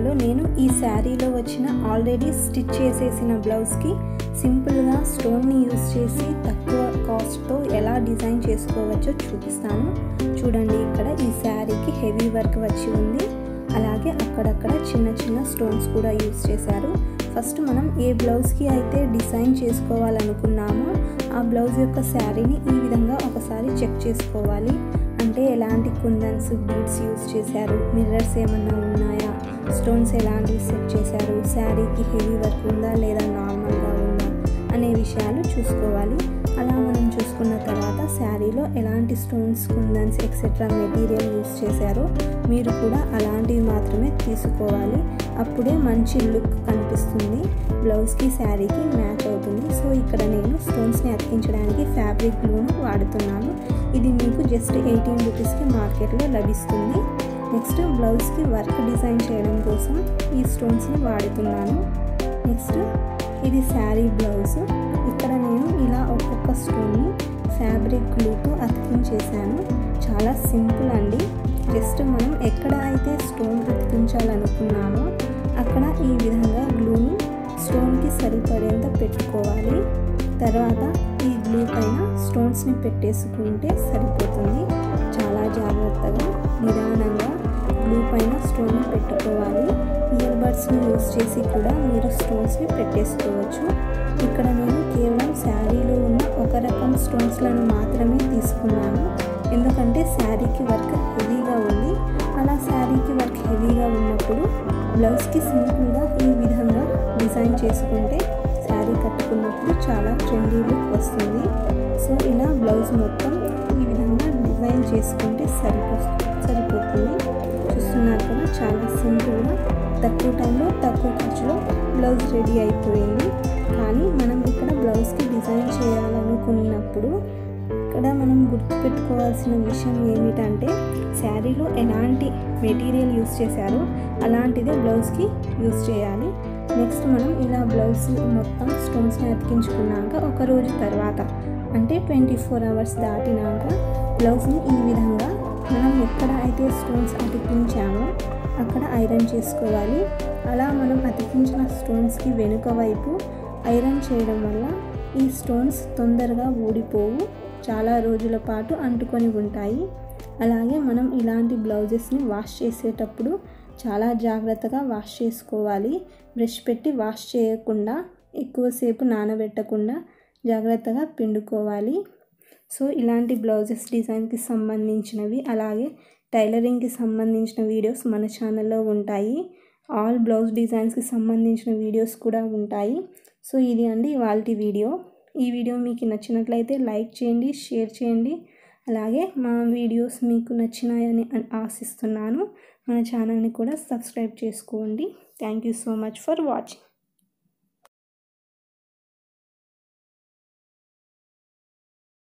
వీడియోలో నేను ఈ శారీలో వచ్చిన ఆల్రెడీ స్టిచ్ చేసేసిన బ్లౌజ్కి సింపుల్గా స్టోన్ని యూస్ చేసి తక్కువ కాస్ట్తో ఎలా డిజైన్ చేసుకోవచ్చో చూపిస్తాను చూడండి ఇక్కడ ఈ శారీకి హెవీ వర్క్ వచ్చి ఉంది అలాగే అక్కడక్కడ చిన్న చిన్న స్టోన్స్ కూడా యూస్ చేశారు ఫస్ట్ మనం ఏ బ్లౌజ్కి అయితే డిజైన్ చేసుకోవాలనుకున్నామో ఆ బ్లౌజ్ యొక్క శారీని ఈ విధంగా ఒకసారి చెక్ చేసుకోవాలి అంటే ఎలాంటి కుందన్స్ బీడ్స్ యూస్ చేశారు మిర్రర్స్ ఏమన్నా ఉన్నాయా స్టోన్స్ ఎలాంటివి సెట్ చేశారు శారీకి హెవీ వర్క్ ఉందా లేదా నార్మల్గా ఉందా అనే విషయాలు చూసుకోవాలి అలా మనం చూసుకున్న తర్వాత శారీలో ఎలాంటి stones kundans etcetera material use చేశారో మీరు కూడా అలాంటివి మాత్రమే తీసుకోవాలి అప్పుడే మంచి లుక్ కనిపిస్తుంది బ్లౌజ్కి శారీకి మ్యాచ్ అవుతుంది సో ఇక్కడ నేను స్టోన్స్ని అతికించడానికి ఫ్యాబ్రిక్ గ్లూను వాడుతున్నాను ఇది మీకు జస్ట్ ఎయిటీన్ రూపీస్కి మార్కెట్లో లభిస్తుంది నెక్స్ట్ బ్లౌజ్కి వర్క్ డిజైన్ చేయడం కోసం ఈ స్టోన్స్ని వాడుతున్నాను నెక్స్ట్ ఇది శారీ బ్లౌజ్ ఇక్కడ నేను ఇలా ఒక్కొక్క స్టోన్ని ఫ్యాబ్రిక్ గ్లూతో అతికించేసాను చాలా సింపుల్ అండి జస్ట్ మనం ఎక్కడ అయితే స్టోన్ అతికించాలనుకున్నామో అక్కడ ఈ విధంగా గ్లూని స్టోన్కి సరిపడేంత పెట్టుకోవాలి తర్వాత ఈ గ్లూ పైన స్టోన్స్ని పెట్టేసుకుంటే సరిపోతుంది చాలా జాగ్రత్తగా నిదానంగా గ్లూ పైన స్టోన్ని పెట్టుకోవాలి ఇయర్ బడ్స్ని యూస్ చేసి కూడా మీరు స్టోన్స్ని పెట్టేసుకోవచ్చు ఇక్కడ నేను కేవలం శారీలో ఉన్న ఒక రకం స్టోన్స్లను మాత్రమే తీసుకున్నాను ఎందుకంటే శారీకి వర్క్ హెవీగా ఉంది అలా శారీకి వర్క్ హెవీగా ఉన్నప్పుడు బ్లౌజ్కి సింపుల్గా ఈ విధంగా డిజైన్ చేసుకుంటే శారీ కట్టుకున్నప్పుడు చాలా ట్రెండీ లుక్ వస్తుంది సో ఇలా బ్లౌజ్ మొత్తం ఈ విధంగా డిజైన్ చేసుకుంటే సరిపో సరిపోతుంది చూస్తున్నారు కదా చాలా సింపుల్గా తక్కువ టైంలో తక్కువ ఖర్చులో బ్లౌజ్ రెడీ అయిపోయింది కానీ మనం ఇక్కడ బ్లౌజ్కి డిజైన్ చేయాలనుకున్నప్పుడు ఇక్కడ మనం గుర్తుపెట్టుకోవాల్సిన విషయం ఏమిటంటే శారీలో ఎలాంటి మెటీరియల్ యూస్ చేశారో అలాంటిదే బ్లౌజ్కి యూస్ చేయాలి నెక్స్ట్ మనం ఇలా బ్లౌజ్ మొత్తం స్టోన్స్ని అతికించుకున్నాక ఒక రోజు తర్వాత అంటే ట్వంటీ ఫోర్ అవర్స్ దాటినాక బ్లౌజ్ని ఈ విధంగా మనం ఎక్కడ అయితే స్టోన్స్ అతికించామో అక్కడ ఐరన్ చేసుకోవాలి అలా మనం అతికించిన స్టోన్స్కి వెనుక వైపు ఐరన్ చేయడం వల్ల ఈ స్టోన్స్ తొందరగా ఊడిపోవు చాలా రోజుల పాటు అంటుకొని ఉంటాయి అలాగే మనం ఇలాంటి బ్లౌజెస్ని వాష్ చేసేటప్పుడు చాలా జాగ్రత్తగా వాష్ చేసుకోవాలి బ్రష్ పెట్టి వాష్ చేయకుండా ఎక్కువసేపు నానబెట్టకుండా జాగ్రత్తగా పిండుకోవాలి సో ఇలాంటి బ్లౌజెస్ డిజైన్కి సంబంధించినవి అలాగే టైలరింగ్కి సంబంధించిన వీడియోస్ మన ఛానల్లో ఉంటాయి ఆల్ బ్లౌజ్ డిజైన్స్కి సంబంధించిన వీడియోస్ కూడా ఉంటాయి సో ఇది అండి ఇవాళ వీడియో ఈ వీడియో మీకు నచ్చినట్లయితే లైక్ చేయండి షేర్ చేయండి అలాగే మా వీడియోస్ మీకు నచ్చినాయని ఆశిస్తున్నాను మన ఛానల్ని కూడా సబ్స్క్రైబ్ చేసుకోండి thank you so much for watching